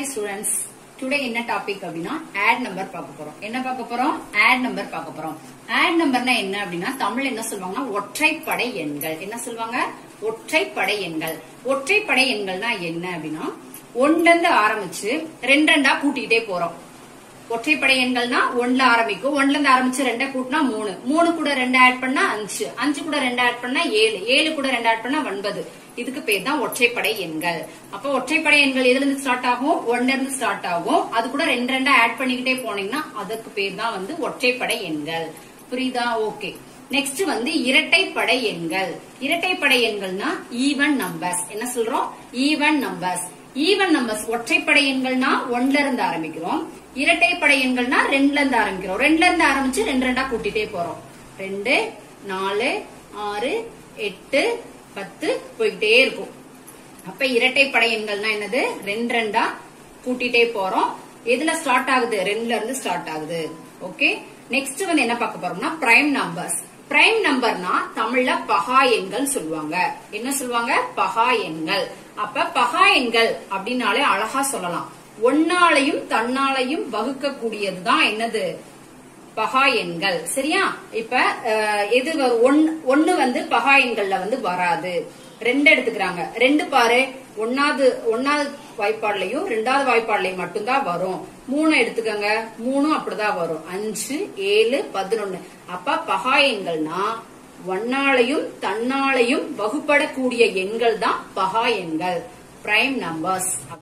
Hi students today என்ன topic அப்படின்னா odd number பார்க்க போறோம் என்ன பார்க்க போறோம் ஆட் நம்பர் பார்க்க போறோம் ஆட் நம்பர்னா என்ன அப்படின்னா தமிழ் என்ன சொல்லுவாங்கன்னா ஒற்றைப்படை எண்கள் என்ன சொல்லுவாங்க ஒற்றைப்படை எண்கள் ஒற்றைப்படை எண்கள்னா என்ன அப்படின்னா ஒன்னுல இருந்து ஆரம்பிச்சு ரெண்டு ரெண்டா கூட்டிக்கிட்டே போறோம் ஒற்றைப்படை எண்கள்னா ஒன்ல ஆரம்பிக்கும் ஒன்ல இருந்து ஆரம்பிச்சு ரெண்ட கூட்டினா மூணு மூணு கூட ரெண்டு ஆட் பண்ணா அஞ்சு அஞ்சு கூட ரெண்டு ஆட் பண்ணா ஏழு ஏழு கூட ரெண்டு ஆட் பண்ணா ஒன்பது இதுக்கு பேர் தான் ஒற்றைப்படை எண்கள் அப்ப ஒற்றைப்படை எண்கள் எதுல இருந்து ஸ்டார்ட் ஆகும் ஒன்ல இருந்து ஸ்டார்ட் ஆகும் அது கூட ரெண்டு ரெண்டா ஆட் பண்ணிக்கிட்டே போனீங்கன்னா அதுக்கு பேர் தான் வந்து ஒற்றைப்படை எண்கள் புரியுதா ஓகே நெக்ஸ்ட் வந்து இரட்டைப்படை எண்கள் இரட்டைப்படை எண்கள்னா ஈவன் நம்பர்ஸ் என்ன சொல்றோம் ஈவன் நம்பர்ஸ் ஈவன் நம்பர்ஸ் ஒற்றைப்படை எண்கள்னா ஒன்ல இருந்து ஆரம்பிக்கிறோம் இரட்டைப்படை எண்கள்னா ரெண்டுல இருந்து ஆரம்பிக்கிறோம் ரெண்டுல இருந்து ஆரம்பிச்சு ரெண்டு ரெண்டா கூட்டிட்டே போறோம் ரெண்டு நாலு ஆறு எட்டு பத்து போய்கிட்டே இருக்கும் அப்ப இரட்டைப்படை எண்கள்னா என்னது ரெண்டு ரெண்டா கூட்டிட்டே போறோம் எதுல ஸ்டார்ட் ஆகுது ரெண்டுல இருந்து ஸ்டார்ட் ஆகுது ஓகே நெக்ஸ்ட் வந்து என்ன பார்க்க போறோம்னா பிரைம் நம்பர்ஸ் பிரைம் நம்பர்னா தமிழ்ல பகா எண்கள் சொல்லுவாங்க என்ன சொல்லுவாங்க பகா எண்கள் அப்ப பகா எண்கள் அப்படின்னாலே அழகா சொல்லலாம் ஒன்னாலையும் தன்னாலையும் வகுக்க கூடியதுதான் என்னது பகா எண்கள் சரியா இப்ப அஹ், எது வரும்? ஒன்- ஒண்ணு வந்து பகா எண்கள்ல வந்து வராது ரெண்டு எடுத்துக்கிறாங்க ரெண்டு பாரு ஒன்னாவது ஒன்னாவது வாய்ப்பாடுலயும் ரெண்டாவது வாய்ப்பாடுலயும் மட்டும்தான் வரும் மூணு எடுத்துக்கோங்க மூணும் அப்படிதான் வரும் அஞ்சு ஏழு பதினொன்னு அப்ப பகா எண்கள்னா ஒன்னாலையும் தன்னாலையும் வகுப்படக்கூடிய எண்கள் தான் பகா எண்கள் பிரைம் நம்பர்ஸ்